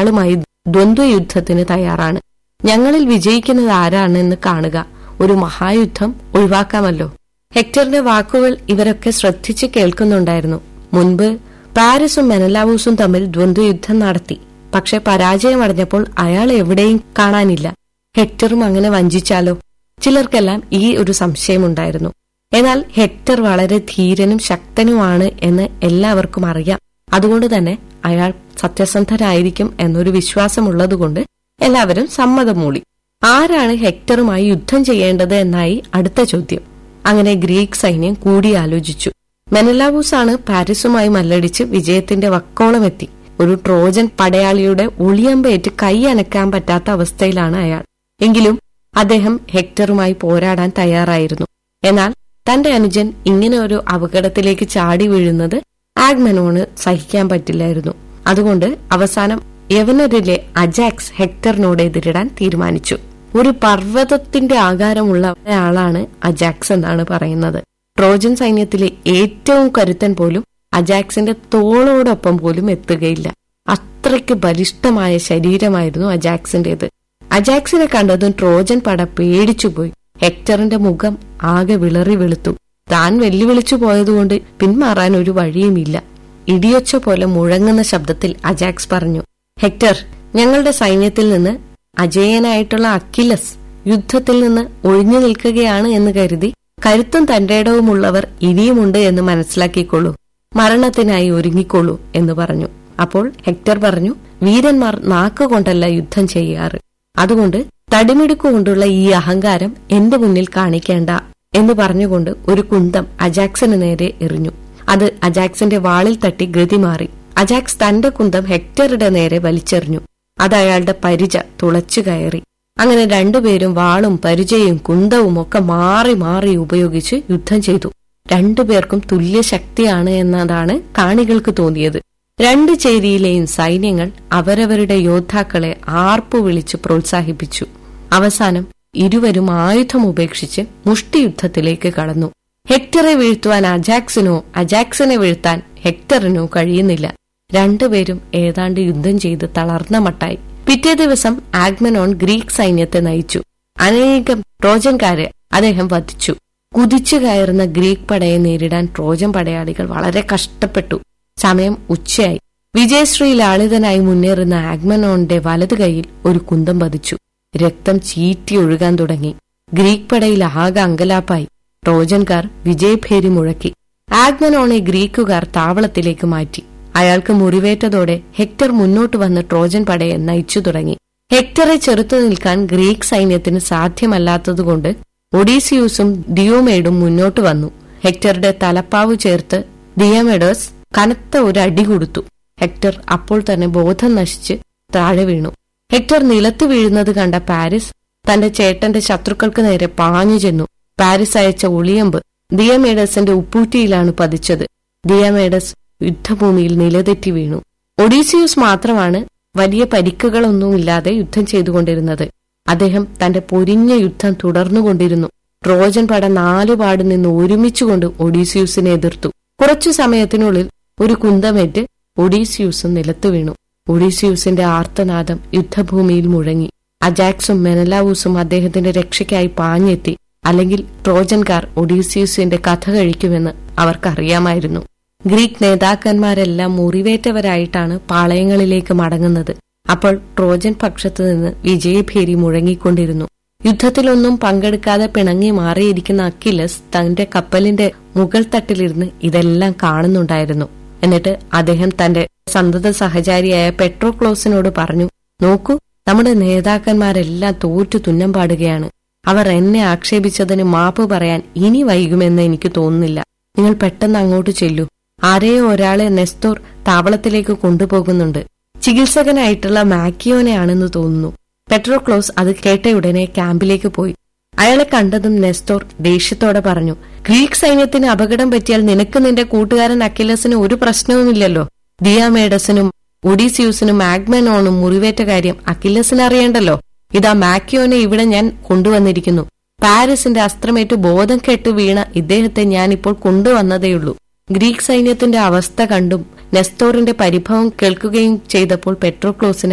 അയാളുമായി ദ്വന്ദ്വയുദ്ധത്തിന് തയ്യാറാണ് ഞങ്ങളിൽ വിജയിക്കുന്നത് ആരാണെന്ന് കാണുക ഒരു മഹായുദ്ധം ഒഴിവാക്കാമല്ലോ ഹെക്ടറിന്റെ വാക്കുകൾ ഇവരൊക്കെ ശ്രദ്ധിച്ച് കേൾക്കുന്നുണ്ടായിരുന്നു മുൻപ് പാരീസും മെനലാവൂസും തമ്മിൽ ദ്വന്ദ്വയുദ്ധം നടത്തി പക്ഷെ പരാജയമടഞ്ഞപ്പോൾ അയാൾ എവിടെയും കാണാനില്ല ഹെക്ടറും അങ്ങനെ വഞ്ചിച്ചാലോ ചിലർക്കെല്ലാം ഈ ഒരു സംശയമുണ്ടായിരുന്നു എന്നാൽ ഹെക്ടർ വളരെ ധീരനും ശക്തനുമാണ് എന്ന് എല്ലാവർക്കും അറിയാം അതുകൊണ്ട് തന്നെ അയാൾ സത്യസന്ധനായിരിക്കും എന്നൊരു വിശ്വാസമുള്ളതുകൊണ്ട് എല്ലാവരും സമ്മതം മൂളി ആരാണ് ഹെക്ടറുമായി യുദ്ധം ചെയ്യേണ്ടത് എന്നായി അടുത്ത ചോദ്യം അങ്ങനെ ഗ്രീക്ക് സൈന്യം കൂടിയാലോചിച്ചു മെനലാവൂസാണ് പാരീസുമായി മല്ലടിച്ച് വിജയത്തിന്റെ വക്കോളമെത്തി ഒരു ട്രോജൻ പടയാളിയുടെ ഒളിയമ്പേറ്റ് കൈ അനക്കാൻ പറ്റാത്ത അവസ്ഥയിലാണ് അയാൾ എങ്കിലും അദ്ദേഹം ഹെക്ടറുമായി പോരാടാൻ തയ്യാറായിരുന്നു എന്നാൽ തന്റെ അനുജൻ ഇങ്ങനെ ഒരു അപകടത്തിലേക്ക് ചാടി വീഴുന്നത് ആഗ്മനോണ് സഹിക്കാൻ പറ്റില്ലായിരുന്നു അതുകൊണ്ട് അവസാനം യവനരിലെ അജാക്സ് ഹെക്ടറിനോട് എതിരിടാൻ തീരുമാനിച്ചു ഒരു പർവ്വതത്തിന്റെ ആകാരമുള്ള ആളാണ് അജാക്സ് എന്നാണ് പറയുന്നത് ട്രോജൻ സൈന്യത്തിലെ ഏറ്റവും കരുത്തൻ പോലും അജാക്സിന്റെ തോളോടൊപ്പം പോലും എത്തുകയില്ല അത്രയ്ക്ക് ബലിഷ്ഠമായ ശരീരമായിരുന്നു അജാക്സിന്റേത് അജാക്സിനെ കണ്ടതും ട്രോജൻ പട പേടിച്ചുപോയി ഹെക്ടറിന്റെ മുഖം ആകെ വിളറി വെളുത്തു താൻ വെല്ലുവിളിച്ചു പോയതുകൊണ്ട് പിന്മാറാൻ ഒരു വഴിയുമില്ല ഇടിയൊച്ച പോലെ മുഴങ്ങുന്ന ശബ്ദത്തിൽ അജാക്സ് പറഞ്ഞു ഹെക്ടർ ഞങ്ങളുടെ സൈന്യത്തിൽ നിന്ന് അജേയനായിട്ടുള്ള അക്കിലസ് യുദ്ധത്തിൽ നിന്ന് ഒഴിഞ്ഞു നിൽക്കുകയാണ് എന്ന് കരുതി കരുത്തും തന്റേടവുമുള്ളവർ ഇനിയുമുണ്ട് എന്ന് മനസ്സിലാക്കിക്കൊള്ളൂ മരണത്തിനായി ഒരുങ്ങിക്കൊള്ളൂ എന്ന് പറഞ്ഞു അപ്പോൾ ഹെക്ടർ പറഞ്ഞു വീരന്മാർ നാക്കുകൊണ്ടല്ല യുദ്ധം ചെയ്യാറ് അതുകൊണ്ട് തടിമിടുക്കുകൊണ്ടുള്ള ഈ അഹങ്കാരം എന്റെ മുന്നിൽ കാണിക്കേണ്ട എന്ന് പറഞ്ഞുകൊണ്ട് ഒരു കുന്തം അജാക്സിന് നേരെ എറിഞ്ഞു അത് അജാക്സിന്റെ വാളിൽ തട്ടി ഗതി മാറി അജാക്സ് തന്റെ കുന്തം ഹെക്ടറുടെ നേരെ വലിച്ചെറിഞ്ഞു അത് അയാളുടെ പരിച തുളച്ചു കയറി അങ്ങനെ രണ്ടുപേരും വാളും പരിചയും കുന്തവും ഒക്കെ മാറി മാറി ഉപയോഗിച്ച് യുദ്ധം ചെയ്തു രണ്ടുപേർക്കും തുല്യ ശക്തിയാണ് എന്നതാണ് കാണികൾക്ക് തോന്നിയത് രണ്ട് ചേരിയിലെയും സൈന്യങ്ങൾ അവരവരുടെ യോദ്ധാക്കളെ ആർപ്പു വിളിച്ച് പ്രോത്സാഹിപ്പിച്ചു അവസാനം ഇരുവരും ആയുധം ഉപേക്ഷിച്ച് മുഷ്ടിയുദ്ധത്തിലേക്ക് കടന്നു ഹെക്ടറെ വീഴ്ത്തുവാൻ അജാക്സിനോ അജാക്സിനെ വീഴ്ത്താൻ ഹെക്ടറിനോ കഴിയുന്നില്ല രണ്ടുപേരും ഏതാണ്ട് യുദ്ധം ചെയ്ത് തളർന്ന മട്ടായി പിറ്റേ ദിവസം ആഗ്മനോൺ ഗ്രീക്ക് സൈന്യത്തെ നയിച്ചു അനേകം ട്രോജൻകാരെ അദ്ദേഹം വധിച്ചു കുതിച്ചു കയറുന്ന ഗ്രീക്ക് പടയെ നേരിടാൻ ട്രോജൻ പടയാളികൾ വളരെ കഷ്ടപ്പെട്ടു സമയം ഉച്ചയായി വിജയശ്രീ ലാളിതനായി മുന്നേറുന്ന ആഗ്മനോണിന്റെ വലതു കൈയിൽ ഒരു കുന്തം പതിച്ചു രക്തം ചീറ്റി ഒഴുകാൻ തുടങ്ങി ഗ്രീക്ക് പടയിൽ ആകെ അങ്കലാപ്പായി ട്രോജൻകാർ വിജയഭേരി മുഴക്കി ആഗ്മനോണെ ഗ്രീക്കുകാർ താവളത്തിലേക്ക് മാറ്റി അയാൾക്ക് മുറിവേറ്റതോടെ ഹെക്ടർ മുന്നോട്ട് വന്ന് ട്രോജൻ പടയെ നയിച്ചു തുടങ്ങി ഹെക്ടറെ ചെറുത്തു നിൽക്കാൻ ഗ്രീക്ക് സൈന്യത്തിന് സാധ്യമല്ലാത്തതുകൊണ്ട് ഒഡീസിയൂസും ഡിയോമേഡും മുന്നോട്ട് വന്നു ഹെക്ടറുടെ തലപ്പാവ് ചേർത്ത് ദിയമേഡേഴ്സ് കനത്ത ഒരു അടി കൊടുത്തു ഹെക്ടർ അപ്പോൾ തന്നെ ബോധം നശിച്ച് താഴെ വീണു ഹെക്ടർ നിലത്ത് വീഴുന്നത് കണ്ട പാരിസ് തന്റെ ചേട്ടന്റെ ശത്രുക്കൾക്ക് നേരെ പാഞ്ഞു ചെന്നു പാരിസ് അയച്ച ഒളിയമ്പ് ദിയമേഡസിന്റെ ഉപ്പൂറ്റിയിലാണ് പതിച്ചത് ദിയമേഡസ് യുദ്ധഭൂമിയിൽ നിലതെറ്റി വീണു ഒഡീസിയൂസ് മാത്രമാണ് വലിയ പരിക്കുകളൊന്നുമില്ലാതെ യുദ്ധം ചെയ്തുകൊണ്ടിരുന്നത് അദ്ദേഹം തന്റെ പൊരിഞ്ഞ യുദ്ധം തുടർന്നുകൊണ്ടിരുന്നു ട്രോജൻ പട നാലുപാട് നിന്ന് ഒരുമിച്ചുകൊണ്ട് ഒഡീസിയൂസിനെ എതിർത്തു കുറച്ചു സമയത്തിനുള്ളിൽ ഒരു കുന്തമേറ്റ് ഒഡീസിയൂസും നിലത്തു വീണു ഒഡീസിയൂസിന്റെ ആർത്തനാദം യുദ്ധഭൂമിയിൽ മുഴങ്ങി അജാക്സും മെനലാവൂസും അദ്ദേഹത്തിന്റെ രക്ഷയ്ക്കായി പാഞ്ഞെത്തി അല്ലെങ്കിൽ ട്രോജൻകാർ ഒഡീസിയൂസിന്റെ കഥ കഴിക്കുമെന്ന് അവർക്കറിയാമായിരുന്നു ഗ്രീക്ക് നേതാക്കന്മാരെല്ലാം മുറിവേറ്റവരായിട്ടാണ് പാളയങ്ങളിലേക്ക് മടങ്ങുന്നത് അപ്പോൾ ട്രോജൻ പക്ഷത്തു നിന്ന് വിജയഭേരി മുഴങ്ങിക്കൊണ്ടിരുന്നു യുദ്ധത്തിലൊന്നും പങ്കെടുക്കാതെ പിണങ്ങി മാറിയിരിക്കുന്ന അക്കിലസ് തന്റെ കപ്പലിന്റെ മുകൾ തട്ടിലിരുന്ന് ഇതെല്ലാം കാണുന്നുണ്ടായിരുന്നു എന്നിട്ട് അദ്ദേഹം തന്റെ സന്തത സഹചാരിയായ പെട്രോക്ലോസിനോട് പറഞ്ഞു നോക്കൂ നമ്മുടെ നേതാക്കന്മാരെല്ലാം തോറ്റു തുന്നം പാടുകയാണ് അവർ എന്നെ ആക്ഷേപിച്ചതിന് മാപ്പ് പറയാൻ ഇനി വൈകുമെന്ന് എനിക്ക് തോന്നുന്നില്ല നിങ്ങൾ പെട്ടെന്ന് അങ്ങോട്ട് ചെല്ലൂ ആരെയോ ഒരാളെ നെസ്തോർ താവളത്തിലേക്ക് കൊണ്ടുപോകുന്നുണ്ട് ചികിത്സകനായിട്ടുള്ള മാക്കിയോനെയാണെന്ന് തോന്നുന്നു പെട്രോക്ലോസ് അത് കേട്ടയുടനെ ക്യാമ്പിലേക്ക് പോയി അയാളെ കണ്ടതും നെസ്തോർ ദേഷ്യത്തോടെ പറഞ്ഞു ഗ്രീക്ക് സൈന്യത്തിന് അപകടം പറ്റിയാൽ നിനക്ക് നിന്റെ കൂട്ടുകാരൻ അക്കിലസിന് ഒരു പ്രശ്നവുമില്ലല്ലോ ദിയാമേഡസിനും ഒഡീസിയൂസിനും ആഗ്മനോണും മുറിവേറ്റ കാര്യം അക്കിലസിന് അറിയണ്ടല്ലോ ഇതാ മാക്കിയോനെ ഇവിടെ ഞാൻ കൊണ്ടുവന്നിരിക്കുന്നു പാരീസിന്റെ അസ്ത്രമേറ്റ് ബോധം കെട്ട് വീണ ഇദ്ദേഹത്തെ ഞാൻ ഇപ്പോൾ കൊണ്ടുവന്നതേയുള്ളൂ ഗ്രീക്ക് സൈന്യത്തിന്റെ അവസ്ഥ കണ്ടും നെസ്തോറിന്റെ പരിഭവം കേൾക്കുകയും ചെയ്തപ്പോൾ പെട്രോക്ലോസിന്